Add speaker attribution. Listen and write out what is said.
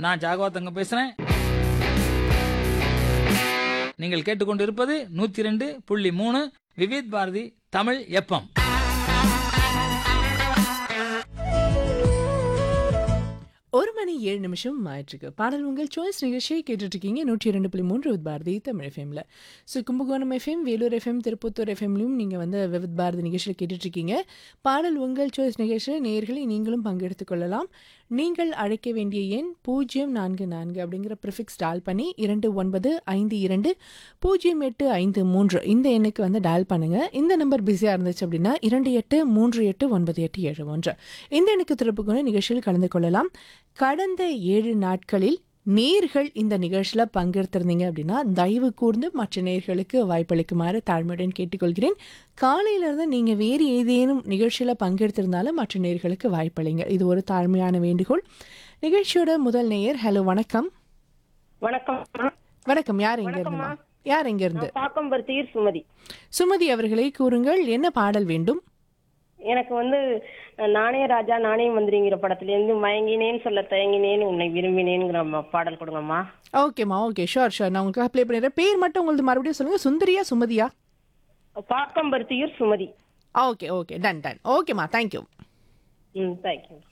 Speaker 1: நான் ஜாகவத்தங்க பேசுறேன் நீங்கள் கேட்டுக்கொண்டிருப்பது நூத்தி ரெண்டு புள்ளி மூணு விவித் பாரதி தமிழ் எப்பம்
Speaker 2: ஒரு மணி ஏழு நிமிஷம் ஆயிட்டிருக்கு பாடல் உங்கள் சாய்ஸ் நிகழ்ச்சியை கேட்டுட்டு இருக்கீங்க நூற்றி இரண்டு புள்ளி மூன்று வித் பாரதி தமிழ் எஃப்எம்ல so Kumbakonam FM Vellore FM Tirupattur எஃப்எம்லையும் நீங்கள் வந்து வித் பாரதி நிகழ்ச்சியில் கேட்டுட்டு இருக்கீங்க பாடல் உங்கள் சாய்ஸ் நிகழ்ச்சியில் நேர்களை நீங்களும் பங்கெடுத்துக் கொள்ளலாம் நீங்கள் அழைக்க வேண்டிய எண் பூஜ்ஜியம் நான்கு நான்கு அப்படிங்கிற ப்ரிஃபிக்ஸ் டால் பண்ணி இரண்டு ஒன்பது ஐந்து இரண்டு பூஜ்ஜியம் எட்டு ஐந்து மூன்று இந்த எண்ணுக்கு வந்து டயல் பண்ணுங்க இந்த நம்பர் பிஸியாக இருந்துச்சு அப்படின்னா இரண்டு எட்டு மூன்று எட்டு ஒன்பது எட்டு ஏழு ஒன்று இந்த எண்ணுக்கு திருப்பு கொண்டு நிகழ்ச்சியில் கலந்து கொள்ளலாம் கடந்த ஏழு நாட்களில் நேர்கள் இந்த நிகழ்ச்சியில் பங்கெடுத்திருந்தீங்க அப்படின்னா தயவு கூர்ந்து மற்ற நேர்களுக்கு வாய்ப்பளிக்குமாறு தாழ்மையுடன் கேட்டுக்கொள்கிறேன் காலையிலிருந்து நீங்கள் வேறு ஏதேனும் நிகழ்ச்சியில் பங்கெடுத்திருந்தாலும் மற்ற நேர்களுக்கு வாய்ப்பளிங்க இது ஒரு தாழ்மையான வேண்டுகோள் நிகழ்ச்சியோட முதல் நேயர் ஹலோ வணக்கம்
Speaker 3: வணக்கம்
Speaker 2: வணக்கம் யார் எங்க இருந்து யார் எங்க இருந்து
Speaker 3: பாக்கம்பருத்தியூர் சுமதி
Speaker 2: சுமதி அவர்களை கூறுங்கள் என்ன பாடல் வேண்டும்
Speaker 3: எனக்கு வந்து நானே ராஜா நானே மந்திரிங்கிற படத்துல இருந்து மயங்கினேன்னு சொல்ல தயங்கினேன் உன்னை விரும்பினேங்கிற ம- பாடல் கொடுங்கம்மா
Speaker 2: ஓகேம்மா ஓகே ஷோர் ஷோர் நான் உங்களுக்கு ப்ளே பண்ணிடுறேன் பேர் மட்டும் உங்களுக்கு மறுபடியும் சொல்லுங்க சுந்தரியா சுமதியா
Speaker 3: Pakkamparuthiyur Sumathi
Speaker 2: okay okay done done ஓகேம்மா தேங்க்யூ
Speaker 3: ம் தேங்க்யூ